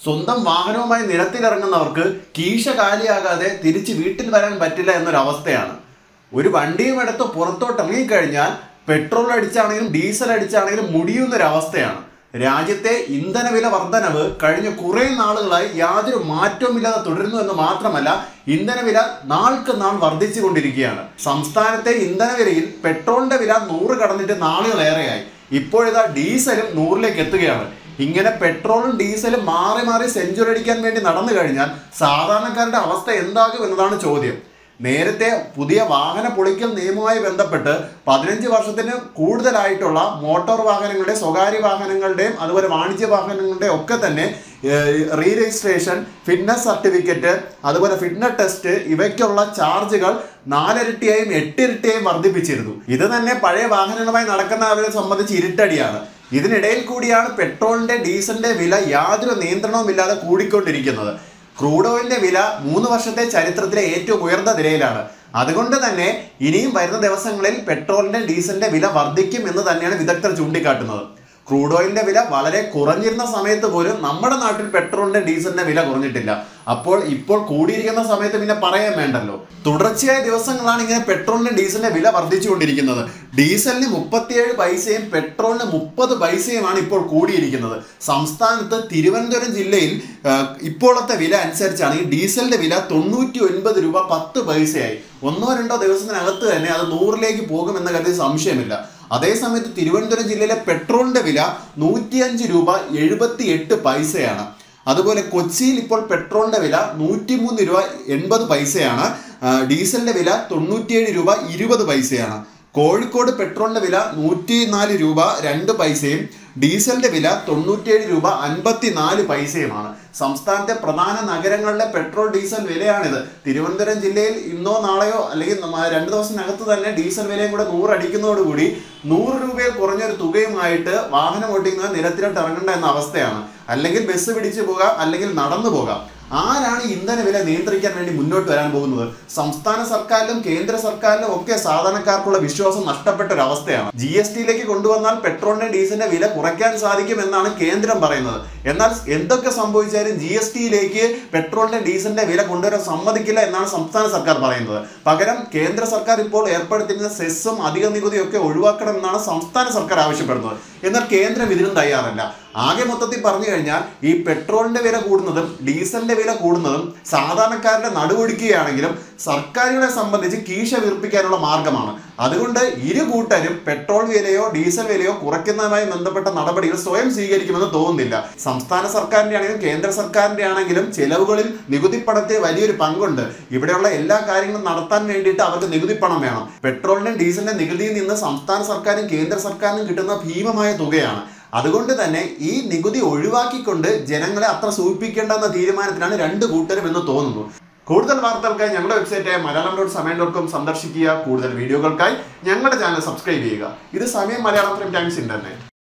സ്വന്തം വാഹനവുമായി നിരത്തിലിറങ്ങുന്നവർക്ക് കീശ കാലിയാകാതെ തിരിച്ച് വീട്ടിൽ വരാൻ പറ്റില്ല എന്നൊരവസ്ഥയാണ് ഒരു വണ്ടിയും എടുത്ത് പുറത്തോട്ട് ഇറങ്ങിക്കഴിഞ്ഞാൽ പെട്രോൾ അടിച്ചാണെങ്കിലും ഡീസൽ അടിച്ചാണെങ്കിലും മുടിയുന്നൊരവസ്ഥയാണ് രാജ്യത്തെ ഇന്ധനവില വർധനവ് കഴിഞ്ഞ കുറേ നാളുകളായി യാതൊരു മാറ്റവുമില്ലാതെ തുടരുന്നു എന്ന് മാത്രമല്ല ഇന്ധനവില നാൾക്ക് നാൾ വർദ്ധിച്ചു കൊണ്ടിരിക്കുകയാണ് സംസ്ഥാനത്തെ ഇന്ധനവിലയിൽ പെട്രോളിന്റെ വില നൂറ് കടന്നിട്ട് നാളുകളേറെയായി ഇപ്പോഴിതാ ഡീസലും നൂറിലേക്ക് എത്തുകയാണ് ഇങ്ങനെ പെട്രോളും ഡീസലും മാറി മാറി സെഞ്ചുറി അടിക്കാൻ വേണ്ടി നടന്നു കഴിഞ്ഞാൽ സാധാരണക്കാരുടെ അവസ്ഥ എന്താകും എന്നതാണ് ചോദ്യം നേരത്തെ പുതിയ വാഹന പൊളിക്കൽ നിയമവുമായി ബന്ധപ്പെട്ട് പതിനഞ്ച് വർഷത്തിന് കൂടുതലായിട്ടുള്ള മോട്ടോർ വാഹനങ്ങളുടെ സ്വകാര്യ വാഹനങ്ങളുടെയും അതുപോലെ വാണിജ്യ വാഹനങ്ങളുടെയും ഒക്കെ തന്നെ റീ രജിസ്ട്രേഷൻ ഫിറ്റ്നസ് സർട്ടിഫിക്കറ്റ് അതുപോലെ ഫിറ്റ്നസ് ടെസ്റ്റ് ഇവയ്ക്കുള്ള ചാർജുകൾ നാലിരട്ടിയായും എട്ടിരട്ടിയായും വർദ്ധിപ്പിച്ചിരുന്നു ഇത് തന്നെ പഴയ വാഹനങ്ങളുമായി നടക്കുന്നവരെ സംബന്ധിച്ച് ഇരുട്ടടിയാണ് ഇതിനിടയിൽ കൂടിയാണ് പെട്രോളിന്റെ ഡീസലിന്റെ വില യാതൊരു നിയന്ത്രണവുമില്ലാതെ കൂടിക്കൊണ്ടിരിക്കുന്നത് ക്രൂഡ് ഓയിലിന്റെ വില മൂന്ന് വർഷത്തെ ചരിത്രത്തിലെ ഏറ്റവും ഉയർന്ന നിലയിലാണ് അതുകൊണ്ട് തന്നെ ഇനിയും വരുന്ന ദിവസങ്ങളിൽ പെട്രോളിന്റെ ഡീസലിന്റെ വില വർദ്ധിക്കും എന്ന് തന്നെയാണ് വിദഗ്ധർ ചൂണ്ടിക്കാട്ടുന്നത് ക്രൂഡ് ഓയിലിന്റെ വില വളരെ കുറഞ്ഞിരുന്ന സമയത്ത് പോലും നമ്മുടെ നാട്ടിൽ പെട്രോളിന്റെ ഡീസലിന്റെ വില കുറഞ്ഞിട്ടില്ല അപ്പോൾ ഇപ്പോൾ കൂടിയിരിക്കുന്ന സമയത്ത് പിന്നെ പറയാൻ വേണ്ടല്ലോ തുടർച്ചയായ ദിവസങ്ങളാണ് ഇങ്ങനെ പെട്രോളിന്റെ ഡീസലിന്റെ വില വർദ്ധിച്ചുകൊണ്ടിരിക്കുന്നത് ഡീസലിന് മുപ്പത്തിയേഴ് പൈസയും പെട്രോളിന് മുപ്പത് പൈസയുമാണ് ഇപ്പോൾ കൂടിയിരിക്കുന്നത് സംസ്ഥാനത്ത് തിരുവനന്തപുരം ജില്ലയിൽ ആ, ഇപ്പോഴത്തെ വില അനുസരിച്ചാണ് ഈ ഡീസലിന്റെ വില തൊണ്ണൂറ്റി ഒൻപത് രൂപ പത്ത് പൈസയായി ഒന്നോ രണ്ടോ ദിവസത്തിനകത്ത് തന്നെ അത് നൂറിലേക്ക് പോകുമെന്ന കാര്യത്തിൽ സംശയമില്ല അതേസമയത്ത് തിരുവനന്തപുരം ജില്ലയിലെ പെട്രോളിന്റെ വില നൂറ്റിയഞ്ച് രൂപ എഴുപത്തി എട്ട് പൈസയാണ് അതുപോലെ കൊച്ചിയിൽ ഇപ്പോൾ പെട്രോളിന്റെ വില നൂറ്റിമൂന്ന് രൂപ എൺപത് പൈസയാണ് ആ, ഡീസലിന്റെ വില തൊണ്ണൂറ്റിയേഴ് രൂപ ഇരുപത് പൈസയാണ് കോഴിക്കോട് പെട്രോളിന്റെ വില നൂറ്റി നാല് രൂപ രണ്ട് പൈസയും ഡീസലിന്റെ വില തൊണ്ണൂറ്റിയേഴ് രൂപ അൻപത്തി നാല് പൈസയുമാണ് സംസ്ഥാനത്തെ പ്രധാന നഗരങ്ങളിലെ പെട്രോൾ ഡീസൽ വിലയാണിത് തിരുവനന്തപുരം ജില്ലയിൽ ഇന്നോ നാളെയോ അല്ലെങ്കിൽ നമ്മ- രണ്ട് ദിവസത്തിനകത്ത് തന്നെ ഡീസൽ വിലയും കൂടെ നൂറ് അടിക്കുന്നതോടുകൂടി നൂറ് രൂപയിൽ കുറഞ്ഞൊരു തുകയുമായിട്ട് വാഹനം ഓടിക്കുന്നത് നിരത്തിലോട്ട് ഇറങ്ങേണ്ട എന്ന അവസ്ഥയാണ് അല്ലെങ്കിൽ ബസ് പിടിച്ചു പോകാം അല്ലെങ്കിൽ നടന്നു പോകാം ആരാണ് ഇന്ധന വില നിയന്ത്രിക്കാൻ വേണ്ടി മുന്നോട്ട് വരാൻ പോകുന്നത് സംസ്ഥാന സർക്കാരിലും കേന്ദ്ര സർക്കാരിലും ഒക്കെ സാധാരണക്കാർക്കുള്ള വിശ്വാസം നഷ്ടപ്പെട്ട ഒരു അവസ്ഥയാണ് ജി എസ് ടിയിലേക്ക് കൊണ്ടുവന്നാൽ പെട്രോളിന്റെ ഡീസലിന്റെ വില കുറയ്ക്കാൻ സാധിക്കും എന്നാണ് കേന്ദ്രം പറയുന്നത് എന്നാൽ എന്തൊക്കെ സംഭവിച്ചാലും ജി എസ് ടിയിലേക്ക് പെട്രോളിന്റെ ഡീസലിന്റെ വില കൊണ്ടുവരാൻ സമ്മതിക്കില്ല എന്നാണ് സംസ്ഥാന സർക്കാർ പറയുന്നത് പകരം കേന്ദ്ര സർക്കാർ ഇപ്പോൾ ഏർപ്പെടുത്തിയിരുന്ന സെസ്സും അധിക നികുതിയും ഒക്കെ ഒഴിവാക്കണമെന്നാണ് സംസ്ഥാന സർക്കാർ ആവശ്യപ്പെടുന്നത് എന്നാൽ കേന്ദ്രം ഇതിനും തയ്യാറല്ല ആകെ മൊത്തത്തിൽ പറഞ്ഞു കഴിഞ്ഞാൽ ഈ പെട്രോളിന്റെ വില കൂടുന്നതും ഡീസലിന്റെ വില കൂടുന്നതും സാധാരണക്കാരുടെ നടുവൊടുക്കുകയാണെങ്കിലും സർക്കാരുകളെ സംബന്ധിച്ച് കീശ വീർപ്പിക്കാനുള്ള മാർഗമാണ് അതുകൊണ്ട് ഇരു കൂട്ടരും പെട്രോൾ വിലയോ ഡീസൽ വിലയോ കുറയ്ക്കുന്നതുമായി ബന്ധപ്പെട്ട നടപടികൾ സ്വയം സ്വീകരിക്കുമെന്ന് തോന്നുന്നില്ല സംസ്ഥാന സർക്കാരിന്റെ ആണെങ്കിലും കേന്ദ്ര സർക്കാരിന്റെ ആണെങ്കിലും ചെലവുകളിൽ നികുതി പണത്തിന് വലിയൊരു പങ്കുണ്ട് ഇവിടെയുള്ള എല്ലാ കാര്യങ്ങളും നടത്താൻ വേണ്ടിയിട്ട് അവർക്ക് നികുതി പണം വേണം പെട്രോളിനും ഡീസലിന്റെ നികുതിയിൽ നിന്ന് സംസ്ഥാന സർക്കാരും കേന്ദ്ര സർക്കാരിനും കിട്ടുന്ന ഭീമമായ തുകയാണ് അതുകൊണ്ട് തന്നെ ഈ നികുതി ഒഴിവാക്കിക്കൊണ്ട് ജനങ്ങളെ അത്ര സൂചിപ്പിക്കേണ്ടെന്ന തീരുമാനത്തിലാണ് രണ്ട് കൂട്ടരും എന്ന് തോന്നുന്നു കൂടുതൽ വാർത്തകൾക്കായി ഞങ്ങളുടെ വെബ്സൈറ്റായ Malayalam dot Samayam dot com സന്ദർശിക്കുക കൂടുതൽ വീഡിയോകൾക്കായി ഞങ്ങളുടെ ചാനൽ സബ്സ്ക്രൈബ് ചെയ്യുക ഇത് സമയം മലയാളം ഫ്രം ടൈംസ് ഇന്റർനെറ്റ്